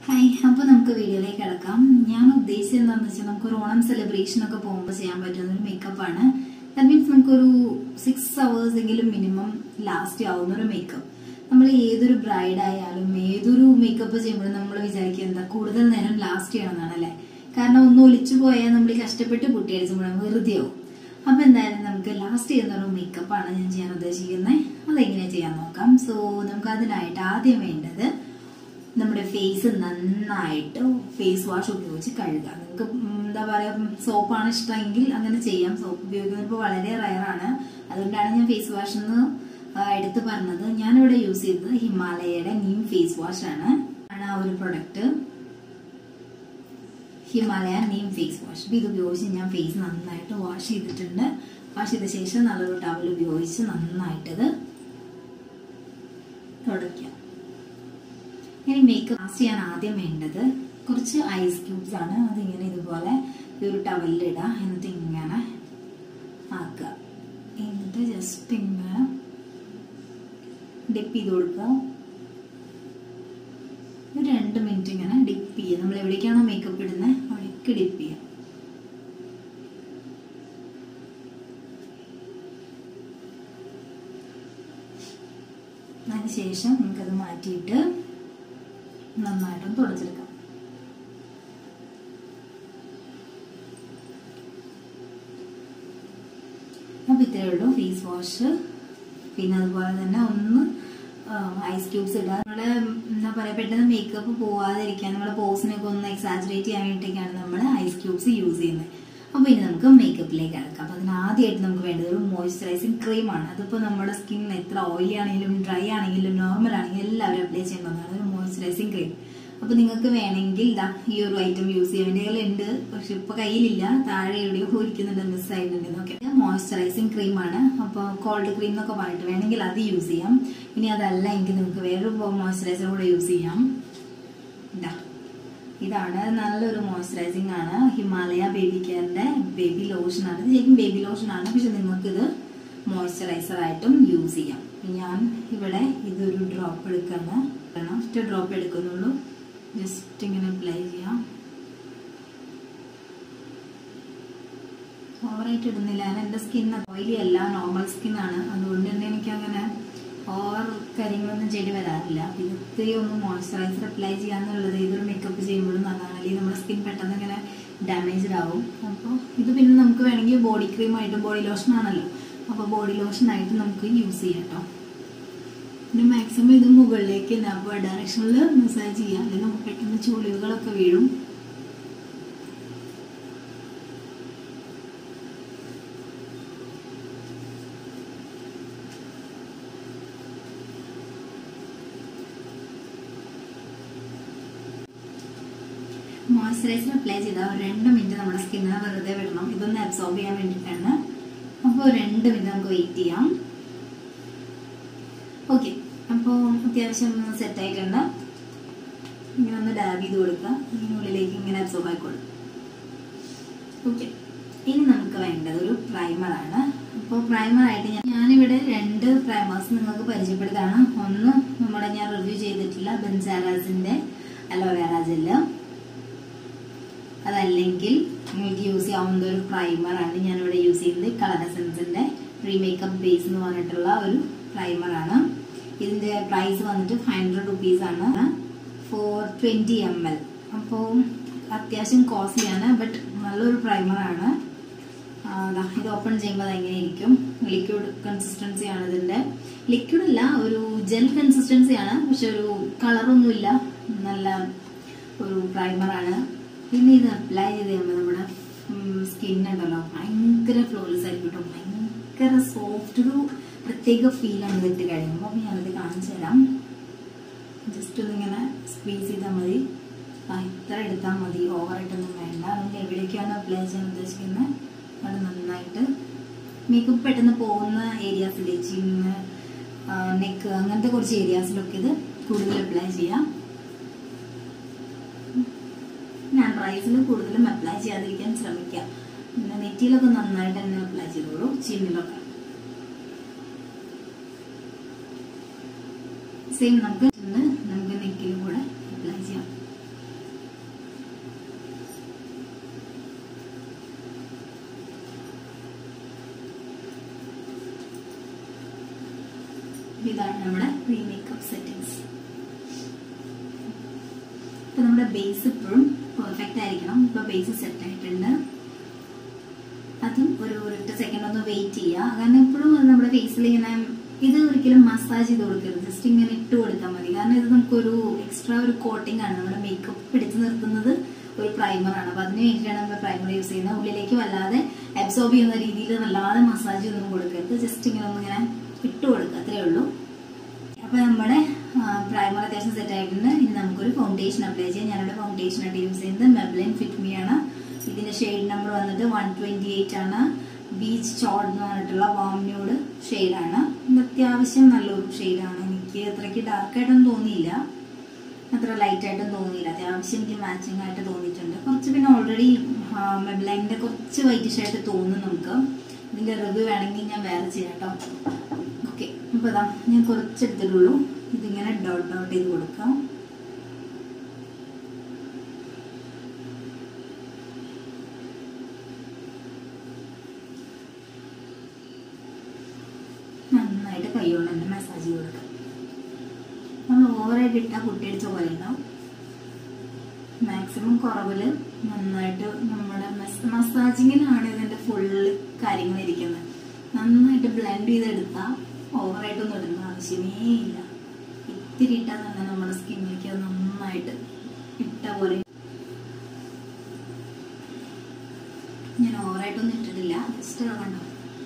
hi അപ്പോൾ നമുക്ക് വീഡിയോയിലേക്ക് കിടക്കാം ഞാൻ ഉദ്ദേശിച്ചത് എന്താണെന്ന് വെച്ചാൽ നമുക്ക് ഒരു ഓണം സെലിബ്രേഷൻ ഒക്കെ പോകുമ്പോൾ ചെയ്യാൻ പറ്റുന്ന ഒരു മേക്കപ്പ് ആണ് ദാറ്റ് മീൻസ് നമുക്കൊരു സിക്സ് അവേഴ്സ് എങ്കിലും മിനിമം ലാസ്റ്റ് ആവുന്ന ഒരു മേക്കപ്പ് നമ്മൾ ഏതൊരു ബ്രൈഡ് ആയാലും ഏതൊരു മേക്കപ്പ് ചെയ്യുമ്പോഴും നമ്മൾ വിചാരിക്കുക എന്താ കൂടുതൽ നേരം ലാസ്റ്റ് ചെയ്യണമെന്നാണ് അല്ലേ കാരണം ഒന്ന് ഒലിച്ചു പോയാൽ നമ്മൾ ഈ കഷ്ടപ്പെട്ട് പൊട്ടിയടിച്ചുമ്പോഴും വെറുതെ ആവും അപ്പൊ എന്തായാലും നമുക്ക് ലാസ്റ്റ് ചെയ്യുന്ന ഒരു മേക്കപ്പ് ആണ് ഞാൻ ചെയ്യാൻ ഉദ്ദേശിക്കുന്നത് അതെങ്ങനെയാ ചെയ്യാൻ നോക്കാം സോ നമുക്ക് അതിനായിട്ട് ആദ്യം വേണ്ടത് നമ്മുടെ ഫേസ് നന്നായിട്ട് ഫേസ് വാഷ് ഉപയോഗിച്ച് കഴുകുക നിങ്ങൾക്ക് എന്താ പറയാ സോപ്പാണ് ഇഷ്ടമെങ്കിൽ അങ്ങനെ ചെയ്യാം സോപ്പ് ഉപയോഗിക്കുന്നത് ഇപ്പോൾ വളരെ റയറാണ് അതുകൊണ്ടാണ് ഞാൻ ഫേസ് വാഷ് എന്ന് ആ, എടുത്ത് പറഞ്ഞത് ഞാനിവിടെ യൂസ് ചെയ്തത് ഹിമാലയയുടെ നീം ഫേസ് വാഷ് ആണ് ആണ് ആ ഒരു product Himalaya neem face wash ഇത് ഉപയോഗിച്ച് ഞാൻ ഫേസ് നന്നായിട്ട് വാഷ് ചെയ്തിട്ടുണ്ട് വാഷ് ചെയ്ത ശേഷം നല്ലൊരു ടവൽ ഉപയോഗിച്ച് നന്നായിട്ടത് തുടയ്ക്കാം ഇനി മേക്കപ്പ് ലാസ്റ്റ് ചെയ്യാൻ ആദ്യം വേണ്ടത് കുറച്ച് ഐസ് ക്യൂബ്സ് ആണ് അതിങ്ങനെ ഇതുപോലെ ഈ ഒരു ടവലിൽ ഇടുക എന്നിട്ട് ഇങ്ങനെ ആക്കുക എന്നിട്ട് ജസ്റ്റ് ഇങ്ങനെ ഡിപ്പ് ചെയ്ത് കൊടുക്കുക ഒരു രണ്ട് മിനിറ്റ് ഇങ്ങനെ ഡിപ്പ് ചെയ്യുക നമ്മൾ എവിടേക്കാണോ മേക്കപ്പ് ഇടുന്നത് അവിടേക്ക് ഡിപ്പ് ചെയ്യുക അതിനുശേഷം നമുക്കത് മാറ്റിയിട്ട് നന്നായിട്ടൊന്ന് തുടച്ചെടുക്കാം അപ്പം ഇത്രയേ ഉള്ളൂ ഫേസ് വാഷ് പിന്നെ അതുപോലെ തന്നെ ഒന്ന് ഐസ് ക്യൂബ്സ് ഇടുക നമ്മള് എന്താ പറയാ പെട്ടെന്ന് മേക്കപ്പ് പോവാതിരിക്കാൻ നമ്മുടെ പോസിനൊക്കെ ഒന്ന് എക്സാജറേറ്റ് ചെയ്യാൻ വേണ്ടിയിട്ടൊക്കെയാണ് നമ്മൾ ഐസ് ക്യൂബ്സ് യൂസ് ചെയ്യുന്നത് അപ്പോൾ ഇനി നമുക്ക് മേക്കപ്പിലേക്ക് കിടക്കാം അപ്പോൾ അതിന് ആദ്യമായിട്ട് നമുക്ക് വേണ്ടത് ഒരു മോയ്സ്ചറൈസിങ് ക്രീമാണ് അതിപ്പോൾ നമ്മുടെ സ്കിൻ എത്ര ഓയിലി ആണെങ്കിലും ഡ്രൈ ആണെങ്കിലും നോർമൽ ആണെങ്കിലും എല്ലാവരും അപ്ലൈ ചെയ്യേണ്ടതാണ് ഒരു മോയ്സ്ചറൈസിങ് ക്രീം അപ്പോൾ നിങ്ങൾക്ക് വേണമെങ്കിൽ ഇതാ ഈ ഒരു ഐറ്റം യൂസ് ചെയ്യാൻ എൻ്റെ കയ്യിലുണ്ട് പക്ഷെ ഇപ്പോൾ കയ്യിലില്ല താഴെ എവിടെയോ ഇരിക്കുന്നുണ്ട് മിസ് ആയിട്ടുണ്ട് എന്നൊക്കെ മോയ്സ്ചറൈസിങ് ക്രീമാണ് അപ്പോൾ കോൾഡ് ക്രീം എന്നൊക്കെ പറഞ്ഞിട്ട് വേണമെങ്കിൽ അത് യൂസ് ചെയ്യാം ഇനി അതല്ല എങ്കിൽ നിങ്ങൾക്ക് വേറൊരു മോയ്സ്ചറൈസർ കൂടെ യൂസ് ചെയ്യാം ഇതാ ഇതാണ് നല്ലൊരു മോയ്സ്ചറൈസിങ് ആണ് ഹിമാലയ ബേബി കെയറിന്റെ ബേബി ലോഷൻ ആണ് ഇത് ശരിക്കും ബേബി ലോഷൻ ആണ് പക്ഷെ നിങ്ങൾക്ക് ഇത് മോയ്സ്ചറൈസർ ആയിട്ടും യൂസ് ചെയ്യാം ഞാൻ ഇവിടെ ഇതൊരു ഡ്രോപ്പ് എടുക്കുന്ന ഒറ്റ ഡ്രോപ്പ് എടുക്കുന്നുള്ളൂ ജസ്റ്റ് ഇങ്ങനെ അപ്ലൈ ചെയ്യാം ഓവറായിട്ട് ഇടുന്നില്ല ഞാൻ എൻ്റെ സ്കിൻ ഓയിലി അല്ല നോർമൽ സ്കിന്നാണ് അതുകൊണ്ട് തന്നെ എനിക്ക് അങ്ങനെ ഓവർ കാര്യങ്ങളൊന്നും ചെയ്ത് വരാറില്ല അപ്പൊ ഇത് ഇത്തിരി ഒന്ന് മോയ്സ്ചറൈസർ അപ്ലൈ ചെയ്യാന്നുള്ളത് ഏതൊരു മേക്കപ്പ് ചെയ്യുമ്പോഴും നല്ലതാണ് അല്ലെങ്കിൽ നമ്മുടെ സ്കിൻ പെട്ടെന്ന് ഇങ്ങനെ ഡാമേജ്ഡ് ആവും അപ്പോൾ ഇത് പിന്നെ നമുക്ക് വേണമെങ്കിൽ ബോഡി ക്രീമായിട്ടും ബോഡി ലോഷൻ ആണല്ലോ അപ്പോൾ ബോഡി ലോഷൻ ആയിട്ട് നമുക്ക് യൂസ് ചെയ്യാം കേട്ടോ പിന്നെ മാക്സിമം ഇത് മുകളിലേക്ക് അപ്പോൾ ഡയറക്ഷനിൽ മസാജ് ചെയ്യാം അല്ലെങ്കിൽ നമുക്ക് പെട്ടെന്ന് ചുളിവുകളൊക്കെ വീഴും മോയ്സ്ചറൈസർ അപ്ലൈ ചെയ്താൽ ഒരു രണ്ട് മിനിറ്റ് നമ്മുടെ സ്കിന്നിനെ വെറുതെ വിടണം ഇതൊന്ന് അബ്സോർബ് ചെയ്യാൻ വേണ്ടിയിട്ടാണ് അപ്പോൾ രണ്ട് മിനിറ്റ് നമുക്ക് വെയിറ്റ് ചെയ്യാം ഓക്കെ അപ്പോൾ അത്യാവശ്യം സെറ്റ് ആയിട്ടുണ്ട് ഇങ്ങനെ ഒന്ന് ഡാബ് ചെയ്ത് കൊടുക്കുക ഇങ്ങനെ ഉള്ളിലേക്ക് ഇങ്ങനെ അബ്സോർബ് ആയിക്കോളും ഓക്കെ ഇനി നമുക്ക് വേണ്ടത് ഒരു പ്രൈമറാണ് അപ്പോൾ പ്രൈമറായിട്ട് ഞാൻ ഞാനിവിടെ രണ്ട് പ്രൈമേഴ്സ് നിങ്ങൾക്ക് പരിചയപ്പെടുത്താണ് ഒന്ന് നമ്മുടെ ഞാൻ റിവ്യൂ ചെയ്തിട്ടുള്ള ബെൻസാരാസിൻ്റെ അലോവേറ ജെല്ല് അതല്ലെങ്കിൽ നിങ്ങൾക്ക് യൂസ് ചെയ്യാവുന്ന ഒരു പ്രൈമറാണ് ഞാനിവിടെ യൂസ് ചെയ്യുന്നത് കളർ എസൻസിൻ്റെ പ്രീ മേക്കപ്പ് ബേസ് എന്ന് പറഞ്ഞിട്ടുള്ള ഒരു പ്രൈമറാണ് ഇതിൻ്റെ പ്രൈസ് വന്നിട്ട് ഫൈവ് ഹൺഡ്രഡ് റുപ്പീസ് ആണ് ഫോർ ട്വൻറ്റി എം എൽ അപ്പോൾ അത്യാവശ്യം കോസ്റ്റ്ലിയാണ് ബട്ട് നല്ലൊരു പ്രൈമറാണ് ഇത് ഓപ്പൺ ചെയ്യുമ്പോൾ അതെങ്ങനെ ഇരിക്കും ലിക്വിഡ് കൺസിസ്റ്റൻസി ആണ് ഇതിൻ്റെ ലിക്വിഡ് അല്ല ഒരു ജെൽ കൺസിസ്റ്റൻസി ആണ് പക്ഷെ ഒരു കളറൊന്നുമില്ല നല്ല ഒരു പ്രൈമറാണ് പിന്നെ ഇത് അപ്ലൈ ചെയ്ത് കഴിയുമ്പോൾ നമ്മുടെ സ്കിൻ ഉണ്ടല്ലോ ഭയങ്കര ഫ്ലോലെസ് ആയിരിക്കും കേട്ടോ ഭയങ്കര സോഫ്റ്റ് ഒരു പ്രത്യേക ഫീലാണ് ഇതിട്ട് കഴിയുമ്പോൾ അപ്പം ഞാനത് കാണിച്ചു തരാം ജസ്റ്റ് ഒന്നിങ്ങനെ സ്ക്വീസ് ചെയ്താൽ മതി ആ, ഇത്ര എടുത്താൽ മതി ഓവറായിട്ടൊന്നും വേണ്ട അതുകൊണ്ട് എവിടേക്കാണ് അപ്ലൈ ചെയ്യാൻ ഉദ്ദേശിക്കുന്നത് അത് നന്നായിട്ട് മേക്കപ്പ് പെട്ടെന്ന് പോകുന്ന ഏരിയാസിൽ ചിന്ന് നെക്ക് അങ്ങനത്തെ കുറച്ച് ഏരിയാസിലൊക്കെ ഇത് കൂടുതൽ അപ്ലൈ ചെയ്യാം ഞാൻ റൈസിൽ കൂടുതലും അപ്ലൈ ചെയ്യാതിരിക്കാൻ ശ്രമിക്കാം പിന്നെ നെറ്റിയിലൊക്കെ നന്നായിട്ട് തന്നെ അപ്ലൈ ചെയ്തോളൂ ചിന്നിലൊക്കെ സെയിം നമുക്ക് ഇന്ന് നമുക്ക് നെക്കിൽ കൂടെ അപ്ലൈ ചെയ്യാം ഇതാണ് നമ്മുടെ പ്രീ മേക്കപ്പ് സെറ്റിങ്സ് ഇപ്പൊ നമ്മുടെ ബേസ് ഇപ്പോഴും പെർഫെക്റ്റ് ആയിരിക്കണം ഇപ്പൊ ബേസ് സെറ്റ് ആയിട്ടുണ്ട് അതും ഒരു ഒരൊറ്റ സെക്കൻഡ് ഒന്ന് വെയിറ്റ് ചെയ്യുക കാരണം എപ്പോഴും അത് നമ്മുടെ ഫേസിൽ ഇങ്ങനെ ഇത് ഒരിക്കലും മസാജ് ചെയ്ത് കൊടുക്കരുത് ജസ്റ്റ് ഇങ്ങനെ ഇട്ട് കൊടുത്താൽ മതി കാരണം ഇത് നമുക്കൊരു എക്സ്ട്രാ ഒരു കോട്ടിംഗ് ആണ് നമ്മുടെ മേക്കപ്പ് പിടിച്ചു നിർത്തുന്നത് ഒരു പ്രൈമറാണ് അപ്പൊ അതിന് വേണ്ടിയിട്ടാണ് നമ്മൾ പ്രൈമർ യൂസ് ചെയ്യുന്നത് ഉള്ളിലേക്ക് വല്ലാതെ അബ്സോർബ് ചെയ്യുന്ന രീതിയിൽ വല്ലാതെ മസാജ് ഒന്നും കൊടുക്കരുത് ജസ്റ്റ് ഇങ്ങനെ ഒന്ന് ഇങ്ങനെ ഇട്ട് കൊടുക്കുക അത്രേ ഉള്ളൂ അപ്പൊ നമ്മുടെ പ്രൈമർ അത്യാവശ്യം സെറ്റ് ആയിട്ടുണ്ട് ഇനി നമുക്കൊരു ഫൗണ്ടേഷൻ അപ്ലൈ ചെയ്യാം ഞാനിവിടെ ഫൗണ്ടേഷൻ ആയിട്ട് യൂസ് ചെയ്യുന്നത് മെബ്ലൈൻ ഫിറ്റ്മി ആണ് ഇതിന്റെ ഷെയ്ഡ് നമ്പർ വന്നിട്ട് വൺ ട്വന്റി എയ്റ്റ് ആണ് ബീച്ച് ചോഡ് എന്ന് പറഞ്ഞിട്ടുള്ള വാം ന്യൂഡ് ഷെയ്ഡാണ് ഇത് അത്യാവശ്യം നല്ലൊരു ഷെയ്ഡാണ് എനിക്ക് അത്രയ്ക്ക് ഡാർക്കായിട്ടൊന്നും തോന്നിയില്ല അത്ര ലൈറ്റ് ആയിട്ടും തോന്നിയില്ല അത്യാവശ്യം എനിക്ക് മാച്ചിങ് ആയിട്ട് തോന്നിയിട്ടുണ്ട് കുറച്ച് പിന്നെ ഓൾറെഡി മെബ്ലൈൻ്റെ കുറച്ച് വൈറ്റിഷ് ആയിട്ട് തോന്നും നമുക്ക് ഇതിന്റെ റിവ്യൂ വേണമെങ്കിൽ ഞാൻ വേറെ ചെയ്യാം കേട്ടോ ഓക്കെ അപ്പോൾ ഇതാ ഞാൻ കുറച്ചെടുത്തിട്ടുള്ളൂ ഇതിങ്ങനെ ഡോട്ട് ഡോട്ട് ചെയ്ത് കൊടുക്കാം നന്നായിട്ട് കൈകൊണ്ട് തന്നെ മസാജ് ചെയ്ത് കൊടുക്കാം നമ്മൾ ഓവറായിട്ട് ഇട്ടാൽ കുട്ടിയടിച്ച പോലെ ഉണ്ടാവും മാക്സിമം കുറവില് നന്നായിട്ട് നമ്മുടെ മസാജിങ്ങിലാണ് ഇതിന്റെ ഫുള്ള് കാര്യങ്ങൾ ഇരിക്കുന്നത് നന്നായിട്ട് ബ്ലെൻഡ് ചെയ്തെടുത്താൽ ഓവറായിട്ടൊന്നും ഇടേണ്ട ആവശ്യമേ ഇല്ല ഇത്തിരി ഇട്ടാൽ തന്നെ നമ്മുടെ സ്കിന്നിലേക്ക് അത് നന്നായിട്ട് ഇട്ട പോലെ ഞാൻ ഓവറായിട്ടൊന്നും ഇട്ടിട്ടില്ല ജസ്റ്റ് കണ്ടോ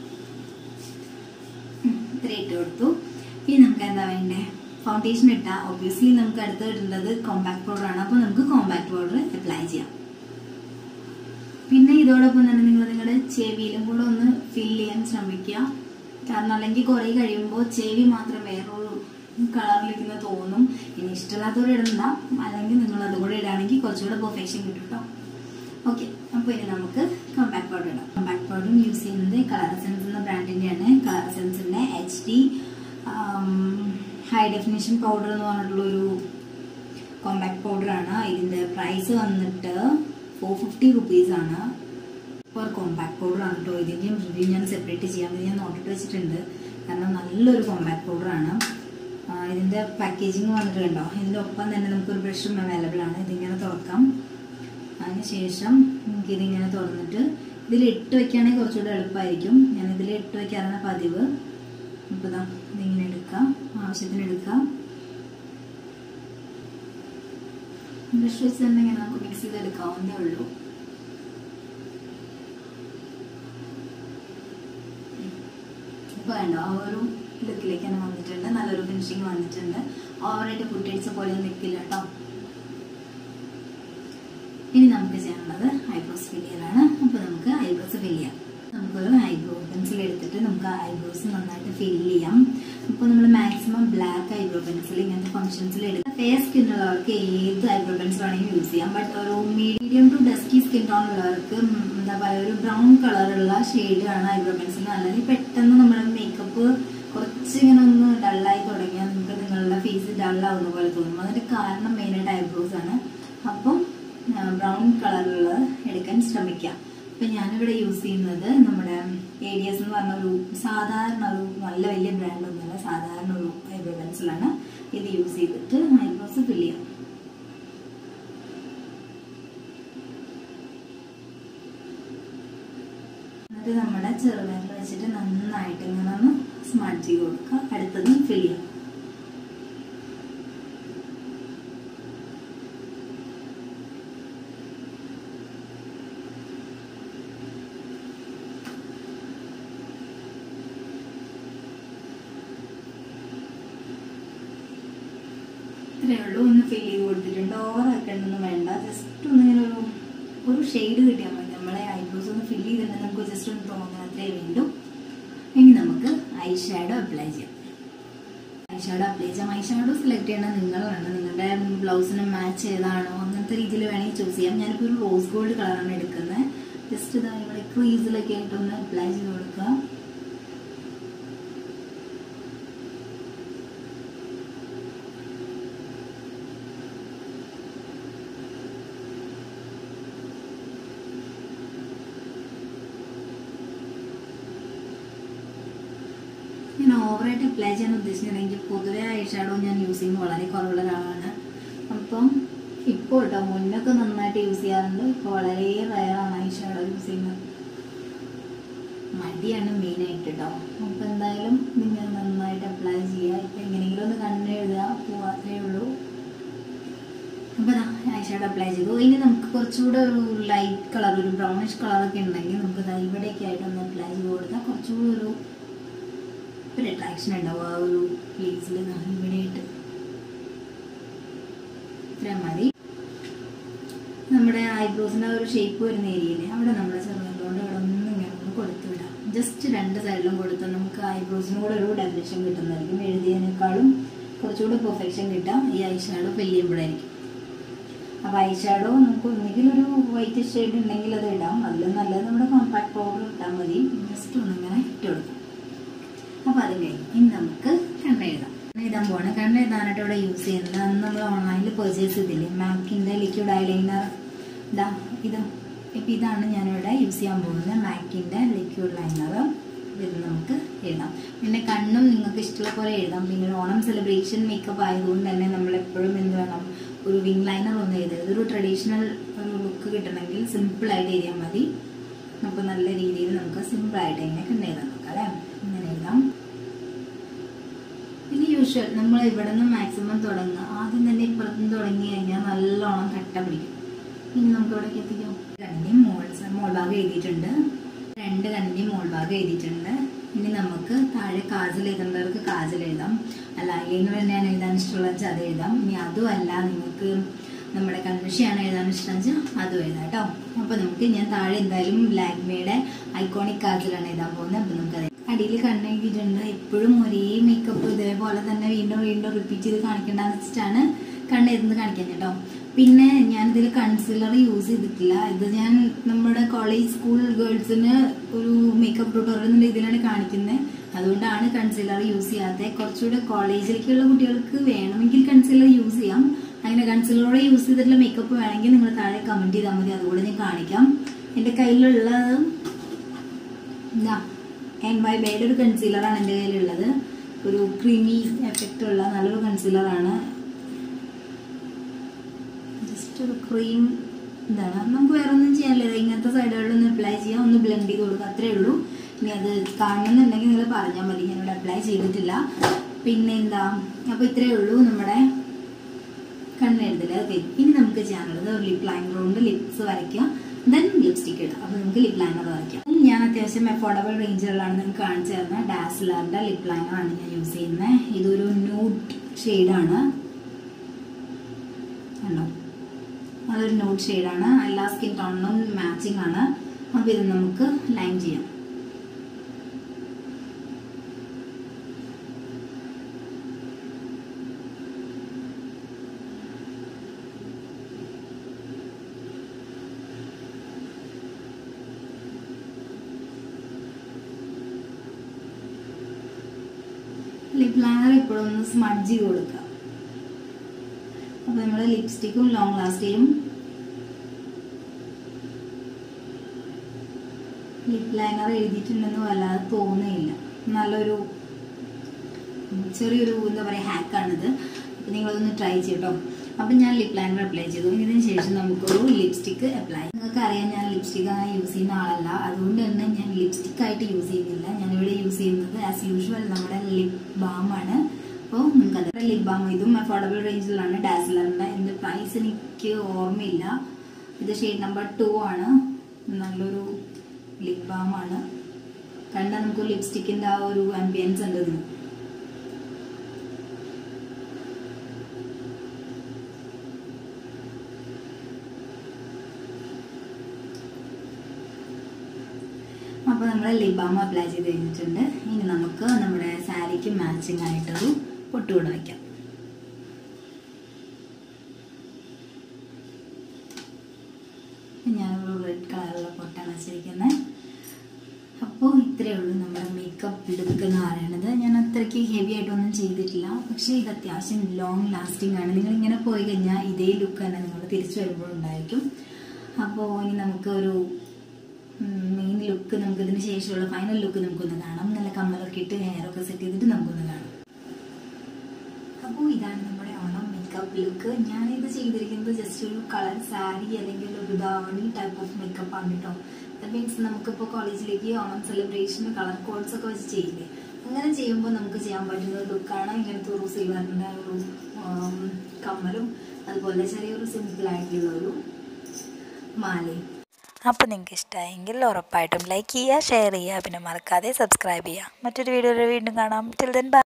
ഇത്ര ഇട്ട് കൊടുത്തു ഇനി നമുക്ക് എന്താ വേണ്ടേ ഫൗണ്ടേഷൻ ഇട്ടാൽ ഒബ്വിയസ്ലി നമുക്ക് അടുത്ത് ഇടേണ്ടത് കോമ്പാക്ട് പൗഡർ ആണ് അപ്പോൾ നമുക്ക് കോമ്പാക്ട് പൗഡർ അപ്ലൈ ചെയ്യാം പിന്നെ ഇതോടൊപ്പം തന്നെ നിങ്ങൾ നിങ്ങളുടെ ചെവിയിലും കൂടെ ഒന്ന് ഫിൽ ചെയ്യാൻ ശ്രമിക്കുക കാരണം അല്ലെങ്കിൽ കുറേ കഴിയുമ്പോൾ ചെവി മാത്രം വേറൊരു കളറിലിരിക്കുന്ന തോന്നും ഇനി ഇഷ്ടമില്ലാത്തവർ ഇടണ്ട അല്ലെങ്കിൽ നിങ്ങൾ അതും കൂടെ ഇടുകയാണെങ്കിൽ കുറച്ചുകൂടെ പെർഫെക്ഷൻ കിട്ടും കേട്ടോ ഓക്കെ അപ്പോൾ ഇനി നമുക്ക് കോമ്പാക്ട് പൗഡർ ഇടാം കോമ്പാക്ട് പൗഡറും യൂസ് ചെയ്യുന്നത് കളർ സെൻസ് എന്ന ബ്രാൻഡിൻ്റെയാണ് കളർ സെൻസിൻ്റെ H D high definition powder എന്ന് പറഞ്ഞിട്ടുള്ളൊരു കോമ്പാക്ട് പൗഡറാണ് ഇതിൻ്റെ പ്രൈസ് വന്നിട്ട് ഫോർ ഫിഫ്റ്റി റുപ്പീസാണ് ഫോർ കോമ്പാക്ട് പൗഡറാണ് കേട്ടോ ഇതിൻ്റെയും റിവ്യൂ ഞാൻ സെപ്പറേറ്റ് ചെയ്യാൻ വേണ്ടി ഞാൻ നോട്ടിട്ട് വെച്ചിട്ടുണ്ട് കാരണം നല്ലൊരു കോമ്പാക്ട് പൗഡറാണ് ഇതിൻ്റെ പാക്കേജിങ് വന്നിട്ട് കണ്ടോ ഇതിൻ്റെ ഒപ്പം തന്നെ നമുക്കൊരു ബ്രഷും അവൈലബിൾ ആണ് ഇതിങ്ങനെ തുറക്കാം അതിനുശേഷം നമുക്കിതിങ്ങനെ തുറന്നിട്ട് ഇതിൽ ഇട്ട് വെക്കുകയാണെങ്കിൽ കുറച്ചുകൂടെ എളുപ്പമായിരിക്കും ഞാൻ ഇതിൽ ഇട്ട് വെക്കാറാണ് പതിവ് അപ്പോൾ ഇതാ ഇതിങ്ങനെ എടുക്കാം ആവശ്യത്തിന് എടുക്കാം ബ്രഷ് വെച്ച് തന്നെ ഇങ്ങനെ നമുക്ക് മിക്സ് ചെയ്തെടുക്കാവുന്നേ ഉള്ളൂ ഇപ്പോൾ വേണ്ട ആ ഒരു ലുക്കിലേക്ക് തന്നെ വന്നിട്ടുണ്ട് നല്ലൊരു ഫിനിഷിങ് വന്നിട്ടുണ്ട് ഓവറായിട്ട് കുട്ടിയടിച്ച പോലെ നിൽക്കില്ല കേട്ടോ ഇനി നമുക്ക് ചെയ്യാനുള്ളത് ഐബ്രോസ് ഫിൽ ചെയ്യലാണ് അപ്പോൾ നമുക്ക് ഐബ്രോസ് ഫിൽ ചെയ്യാം നമുക്കൊരു ഐബ്രോ പെൻസിൽ എടുത്തിട്ട് നമുക്ക് ഐബ്രോസ് നന്നായിട്ട് ഫിൽ ചെയ്യാം അപ്പോൾ നമ്മൾ മാക്സിമം ബ്ലാക്ക് ഐബ്രോ പെൻസിൽ ഇങ്ങനത്തെ ഫംഗ്ഷൻസിൽ എടുക്കുക ഫെയർ സ്കിൻ ഉള്ളവർക്ക് ഏത് ഐബ്രോ പെൻസിൽ വേണമെങ്കിലും യൂസ് ചെയ്യാം ബട്ട് ഒരു medium to dusky skin tone ഉള്ളവർക്ക് എന്താ പറയുക ഒരു ബ്രൗൺ കളറുള്ള ഷെയ്ഡാണ് ഐബ്രോ പെൻസിൽ നല്ലത് പെട്ടെന്ന് നമ്മുടെ മേക്കപ്പ് കുറച്ച് ഇങ്ങനെ ഒന്ന് ഡള്ളായി തുടങ്ങിയാൽ നിങ്ങൾക്ക് നിങ്ങളുടെ ഫേസ് ഡള്ളാവുന്ന പോലെ തോന്നും അതിന്റെ കാരണം മെയിനായിട്ട് ഐബ്രോസ് ആണ് അപ്പം ബ്രൗൺ കളറുള്ളത് എടുക്കാൻ ശ്രമിക്കുക അപ്പം ഞാനിവിടെ യൂസ് ചെയ്യുന്നത് നമ്മുടെ എ ഡി എസ് എന്ന് പറഞ്ഞ ഒരു സാധാരണ ഒരു നല്ല വലിയ ബ്രാൻഡ് ഒന്നുമല്ല സാധാരണ ഒരു ഐബ്രോ പെൻസിലാണ് ഇത് യൂസ് ചെയ്തിട്ട് ഐബ്രോസ് ഫിൽ ചെയ്യാം എന്നിട്ട് നമ്മുടെ ചെറുവിരൽ വെച്ചിട്ട് നന്നായിട്ട് ഇങ്ങനെ ഒന്ന് സ്മാർട്ട് ചെയ്ത് കൊടുക്കുക അടുത്തത് ഫിൽ ചെയ്യാം ഇത്രയേ ഉള്ളൂ ഒന്ന് ഫിൽ ചെയ്ത് കൊടുത്തിട്ടുണ്ട് ഓവർ ആക്കണമെന്നൊന്നും വേണ്ട ജസ്റ്റ് ഒന്ന് ഇങ്ങനെ ഒരു ഒരു ഷെയ്ഡ് കിട്ടിയാൽ മതി നമ്മളെ ഐബ്രോസ് ഒന്ന് ഫിൽ ചെയ്തിട്ടുണ്ടെങ്കിൽ നമുക്ക് ജസ്റ്റ് ഒന്ന് തോന്നുന്നത് അത്രേ വേണ്ടു ഇനി നമുക്ക് ഐ ഷാഡോ അപ്ലൈ ചെയ്യാം ഐ ഷാഡോ അപ്ലൈ ചെയ്യാം ഐ ഷാഡോ സെലക്ട് ചെയ്യണത് നിങ്ങളാണ് നിങ്ങളുടെ ബ്ലൗസിന് മാച്ച് ഏതാണോ അങ്ങനത്തെ രീതിയിൽ വേണമെങ്കിൽ ചൂസ് ചെയ്യാം ഞാനിപ്പോൾ ഒരു റോസ് ഗോൾഡ് കളറാണ് എടുക്കുന്നത് ജസ്റ്റ് ഇതാ ഇവിടെ ക്രീസിലൊക്കെ ആയിട്ടൊന്ന് അപ്ലൈ ചെയ്ത് കൊടുക്കുക ഞാൻ ഓവറായിട്ട് അപ്ലൈ ചെയ്യാൻ ഉദ്ദേശിക്കുന്നുണ്ടെങ്കിൽ പൊതുവെ ഐ ഷാഡോ ഞാൻ യൂസ് ചെയ്യുമ്പോൾ വളരെ കുറവുള്ള ഒരാളാണ് അപ്പം ഇപ്പോൾ കേട്ടോ മുന്നൊക്കെ നന്നായിട്ട് യൂസ് ചെയ്യാറുണ്ട് ഇപ്പോൾ വളരെ റയറാണ് ഐ ഷാഡോ യൂസ് ചെയ്യുന്നത് മടിയാണ് മെയിനായിട്ട് കേട്ടോ അപ്പോൾ എന്തായാലും നിങ്ങൾ നന്നായിട്ട് അപ്ലൈ ചെയ്യുക ഇപ്പം എങ്ങനെയെങ്കിലും ഒന്ന് കണ്ണെഴുതുക പോവാത്തേ ഉള്ളൂ അപ്പോൾ ഐ ഷാഡോ അപ്ലൈ ചെയ്തു ഇനി നമുക്ക് കുറച്ചുകൂടെ ഒരു ലൈറ്റ് കളർ ഒരു ബ്രൗണിഷ് കളറൊക്കെ ഉണ്ടെങ്കിൽ നമുക്ക് ദാ ഇവിടെയൊക്കെ ആയിട്ട് ഒന്ന് അപ്ലൈ ചെയ്ത് കൊടുത്താൽ കുറച്ചുകൂടി ഒരു ഒരു അട്രാക്ഷൻ ഉണ്ടാവും ആ ഒരു പ്ലേസിൽ ഇവിടെയായിട്ട് ഇത്രയും മതി നമ്മുടെ ഐബ്രോസിൻ്റെ ഒരു ഷേപ്പ് വരുന്ന ഏരിയയില്ലേ അവിടെ നമ്മൾ ചെറുതുകൊണ്ട് ഇവിടെ ഒന്ന് ഇങ്ങനെ ഒന്ന് കൊടുത്തു വിടാം ജസ്റ്റ് രണ്ട് സൈഡിലും കൊടുത്താൽ നമുക്ക് ഐബ്രോസിനും കൂടെ ഒരു ഡെഫിനേഷൻ കിട്ടുന്നതായിരിക്കും എഴുതിയതിനേക്കാളും കുറച്ചുകൂടി പെർഫെക്ഷൻ കിട്ടാം ഈ ഐ ഷാഡോ ഫില്ല് ചെയ്യുമ്പോഴായിരിക്കും അപ്പോൾ ഐ ഷാഡോ നമുക്ക് ഒന്നുകിൽ ഒരു വൈറ്റ് ഷെയ്ഡ് ഉണ്ടെങ്കിൽ അത് ഇടാം അതിൽ നല്ലത് നമ്മുടെ കോമ്പാക്ട് പൗഡർ ഇട്ടാൽ മതി ജസ്റ്റ് ഒന്നിങ്ങനെ ഇട്ട് കൊടുക്കാം അപ്പോൾ അത് കഴിഞ്ഞ് ഇനി നമുക്ക് കണ്ണെഴുതാം എഴുതാൻ പോവാണ് കണ്ണെഴുതാനായിട്ട് ഇവിടെ യൂസ് ചെയ്യുന്നത് അന്ന് നമ്മൾ ഓൺലൈനിൽ പർച്ചേസ് ചെയ്തില്ലേ മാക്കിൻ്റെ ലിക്വിഡ് ഐലൈനർ ഇതാ ഇത് ഇപ്പം ഇതാണ് ഞാനിവിടെ യൂസ് ചെയ്യാൻ പോകുന്നത് മാക്കിൻ്റെ ലിക്വിഡ് ലൈനർ ഇത് നമുക്ക് എഴുതാം പിന്നെ കണ്ണും നിങ്ങൾക്ക് ഇഷ്ടമുള്ള പോലെ എഴുതാം പിന്നെ ഒരു ഓണം സെലിബ്രേഷൻ മേക്കപ്പ് ആയതുകൊണ്ട് തന്നെ നമ്മൾ എപ്പോഴും എന്ത് വേണം ഒരു വിങ് ലൈനർ ഒന്നും എഴുതരുത് ഒരു ട്രഡീഷണൽ ഒരു ലുക്ക് കിട്ടണമെങ്കിൽ സിമ്പിളായിട്ട് എഴുതിയാൽ മതി അപ്പോൾ നല്ല രീതിയിൽ നമുക്ക് സിമ്പിളായിട്ട് ഇങ്ങനെ കണ്ണെഴുതാൻ നോക്കാം അല്ലേ ഇങ്ങനെ എഴുതാം പിന്നെ യൂഷ്വൽ നമ്മൾ ഇവിടെ നിന്ന് മാക്സിമം തുടങ്ങുക ആദ്യം തന്നെ ഇപ്പുറത്തുനിന്ന് തുടങ്ങി കഴിഞ്ഞാൽ നല്ലോണം കട്ട പിടിക്കും ഇനി നമുക്ക് ഇവിടേക്ക് എത്തിക്കാം കണ്ണിൻ്റെയും മോൾ മോൾ ഭാഗം എഴുതിയിട്ടുണ്ട് രണ്ട് കണ്ണിൻ്റെയും മോൾ ഭാഗം എഴുതിയിട്ടുണ്ട് ഇനി നമുക്ക് താഴെ കാജൽ എഴുതേണ്ടവർക്ക് കാജൽ എഴുതാം അല്ല ഐലൈനർ തന്നെയാണ് എഴുതാൻ ഇഷ്ടമുള്ള വെച്ചാൽ അത് എഴുതാം ഇനി അതുമല്ല നിങ്ങൾക്ക് നമ്മുടെ കൺവെൻഷനാണ് എഴുതാൻ ഇഷ്ടം വെച്ചാൽ അതും എഴുതാം കേട്ടോ അപ്പോൾ നമുക്ക് ഞാൻ താഴെ എന്തായാലും ലാഗ്മയുടെ ഐക്കോണിക് കാജലാണ് എഴുതാൻ പോകുന്നത് അപ്പോൾ നമുക്കത് അടിയിൽ കണ്ണെഴുതിയിട്ടുണ്ട് എപ്പോഴും ഒരേ മേക്കപ്പ് ഇതേപോലെ തന്നെ വീണ്ടും വീണ്ടും റിപ്പീറ്റ് ചെയ്ത് കാണിക്കേണ്ടെന്ന് വെച്ചിട്ടാണ് കണ്ണെഴുതുന്നത് കാണിക്കാൻ കേട്ടോ പിന്നെ ഞാൻ ഇതിൽ കൺസീലർ യൂസ് ചെയ്തിട്ടില്ല ഇത് ഞാൻ നമ്മുടെ കോളേജ് സ്കൂൾ ഗേൾസിന് ഒരു മേക്കപ്പ് ട്യൂട്ടോറിയൽ എന്ന രീതിയിലാണ് കാണിക്കുന്നത് അതുകൊണ്ടാണ് കൺസീലർ യൂസ് ചെയ്യാത്തത് കുറച്ചുകൂടെ കോളേജിലേക്കുള്ള കുട്ടികൾക്ക് വേണമെങ്കിൽ കൺസീലർ യൂസ് ചെയ്യാം അങ്ങനെ കൺസീലറോടെ യൂസ് ചെയ്തിട്ടുള്ള മേക്കപ്പ് വേണമെങ്കിൽ നിങ്ങൾ താഴെ കമൻറ്റ് ചെയ്താൽ മതി അതുകൂടെ ഞാൻ കാണിക്കാം എൻ്റെ കയ്യിലുള്ളത് എന്താ എൻ വൈ ബൈയുടെ ഒരു കൺസീലറാണ് എൻ്റെ കയ്യിലുള്ളത് ഒരു ക്രീമി എഫക്റ്റ് ഉള്ള നല്ലൊരു കൺസീലറാണ് ജസ്റ്റ് ഒരു ക്രീം എന്താണ് നമുക്ക് വേറെ ഒന്നും ചെയ്യാനില്ല ഇങ്ങനത്തെ സൈഡുകളിലൊന്ന് അപ്ലൈ ചെയ്യാം ഒന്ന് ബ്ലെൻഡ് ചെയ്ത് കൊടുക്കുക അത്രേ ഉള്ളൂ ഇനി അത് കാണണമെന്നുണ്ടെങ്കിൽ നിങ്ങൾ പറഞ്ഞാൽ മതി ഞാനിവിടെ അപ്ലൈ ചെയ്തിട്ടില്ല പിന്നെ എന്താ അപ്പോൾ ഇത്രയേ ഉള്ളൂ നമ്മുടെ കണ്ണെഴുതല് ഓക്കെ ഇനി നമുക്ക് ചെയ്യാനുള്ളത് ഒരു ലിപ് ലൈനർ കൊണ്ട് ലിപ്സ് വരയ്ക്കുക ദെൻ ലിപ്സ്റ്റിക് ഇടുക അപ്പോൾ നമുക്ക് ലിപ് ലൈനർ വരയ്ക്കാം ഞാൻ അത്യാവശ്യം അഫോർഡബിൾ റേഞ്ചുകളിലാണ് നിങ്ങൾക്ക് കാണിച്ചു തരുന്നത് ഡാസ്ലറിൻ്റെ ലിപ് ലൈനറാണ് ഞാൻ യൂസ് ചെയ്യുന്നത് ഇതൊരു ന്യൂഡ് ഷെയ്ഡാണ് കണ്ടോ അതൊരു ന്യൂഡ് ഷെയ്ഡാണ് എല്ലാ സ്കിൻ ടോണിനും മാച്ചിങ് ആണ് അപ്പോൾ ഇത് നമുക്ക് ലൈൻ ചെയ്യാം ലിപ് ലൈനർ എപ്പോഴും ഒന്ന് സ്മഡ്ജ് ചെയ്ത് കൊടുക്കുക അപ്പോൾ നമ്മൾ ലിപ്സ്റ്റിക്കും ലോങ് ലാസ്റ്റ് ചെയ്യും ലിപ് ലൈനർ എഴുതിയിട്ടുണ്ടെന്ന് വല്ലാതെ തോന്നുന്നില്ല നല്ലൊരു ചെറിയൊരു എന്താ പറയുക ഹാക്കാണിത് അപ്പോൾ നിങ്ങളതൊന്ന് ട്രൈ ചെയ്യട്ടോ അപ്പം ഞാൻ ലിപ് ലൈനർ അപ്ലൈ ചെയ്തു ഇതിന് ശേഷം നമുക്കൊരു ലിപ്സ്റ്റിക്ക് അപ്ലൈ നിങ്ങൾക്ക് അറിയാം ഞാൻ ലിപ്സ്റ്റിക് അങ്ങനെ യൂസ് ചെയ്യുന്ന ആളല്ല അതുകൊണ്ട് തന്നെ ഞാൻ ലിപ്സ്റ്റിക് ആയിട്ട് യൂസ് ചെയ്യുന്നില്ല ഞാനിവിടെ യൂസ് ചെയ്യുന്നത് ആസ് യൂഷ്വൽ നമ്മുടെ ലിപ് ബാമാണ് അപ്പോൾ നിങ്ങൾക്ക് ലിപ് ബാം ഇതും അഫോർഡബിൾ റേഞ്ചിലാണ് ഡാസ്ലറിൻ്റെ എൻ്റെ പ്രൈസ് എനിക്ക് ഓർമ്മയില്ല ഇത് ഷെയ്ഡ് നമ്പർ ടു ആണ് നല്ലൊരു ലിപ് ബാമാണ് കണ്ടാൽ നമുക്ക് ലിപ്സ്റ്റിക്കിൻ്റെ ആ ഒരു ആംബിയൻസ് ഉണ്ട് ഇതിന് അപ്പോൾ നമ്മൾ ലിബാം അപ്ലൈ ചെയ്ത് കഴിഞ്ഞിട്ടുണ്ട് ഇനി നമുക്ക് നമ്മുടെ സാരിക്ക് മാച്ചിങ് ആയിട്ടൊരു പൊട്ടുകൂടെ വയ്ക്കാം ഞാനൊരു റെഡ് കളറുള്ള പൊട്ടാണ് വെച്ചിരിക്കുന്നത് അപ്പോൾ ഇത്രയേ ഉള്ളൂ നമ്മുടെ മേക്കപ്പ് ലുക്ക് എന്ന് പറയുന്നത് ഞാൻ അത്രയ്ക്ക് ഹെവി ആയിട്ടൊന്നും ചെയ്തിട്ടില്ല പക്ഷേ ഇത് അത്യാവശ്യം ലോങ് ലാസ്റ്റിംഗ് ആണ് നിങ്ങൾ ഇങ്ങനെ പോയി കഴിഞ്ഞാൽ ഇതേ ലുക്ക് തന്നെ നിങ്ങൾ തിരിച്ചു വരുമ്പോൾ ഉണ്ടായിരിക്കും അപ്പോൾ ഇനി നമുക്ക് ഒരു മെയിൻ ലുക്ക് നമുക്ക് ഇതിന് ശേഷമുള്ള ഫൈനൽ ലുക്ക് നമുക്കൊന്ന് കാണാം നല്ല കമ്മലൊക്കെ ഇട്ട് ഹെയർ ഒക്കെ സെറ്റ് ചെയ്തിട്ട് നമുക്കൊന്ന് കാണാം അപ്പോൾ ഇതാണ് നമ്മുടെ ഓണം മേക്കപ്പ് ലുക്ക് ഞാനിത് ചെയ്തിരിക്കുന്നത് ജസ്റ്റ് ഒരു കളർ സാരി അല്ലെങ്കിൽ ഒരു ധാവണി ടൈപ്പ് ഓഫ് മേക്കപ്പ് ആണ് കേട്ടോ ദാറ്റ് മീൻസ് നമുക്കിപ്പോൾ കോളേജിലേക്ക് ഓണം സെലിബ്രേഷന് കളർ കോഡ്സ് ഒക്കെ വെച്ച് ചെയ്യില്ലേ അങ്ങനെ ചെയ്യുമ്പോൾ നമുക്ക് ചെയ്യാൻ പറ്റുന്ന ഒരു ലുക്കാണ് ഇങ്ങനത്തെ ഒരു സിൽവറിൻ്റെ ഒരു ആം, കമ്മലും അതുപോലെ ചെറിയൊരു സിമ്പിൾ ആയിട്ടുള്ള ഒരു മാലയും അപ്പോൾ നിങ്ങൾക്ക് ഇഷ്ടമായെങ്കിൽ ഉറപ്പായിട്ടും ലൈക്ക് ചെയ്യുക ഷെയർ ചെയ്യുക പിന്നെ മറക്കാതെ സബ്സ്ക്രൈബ് ചെയ്യുക മറ്റൊരു വീഡിയോയിൽ വീണ്ടും കാണാം ടിൽ ദെൻ ബൈ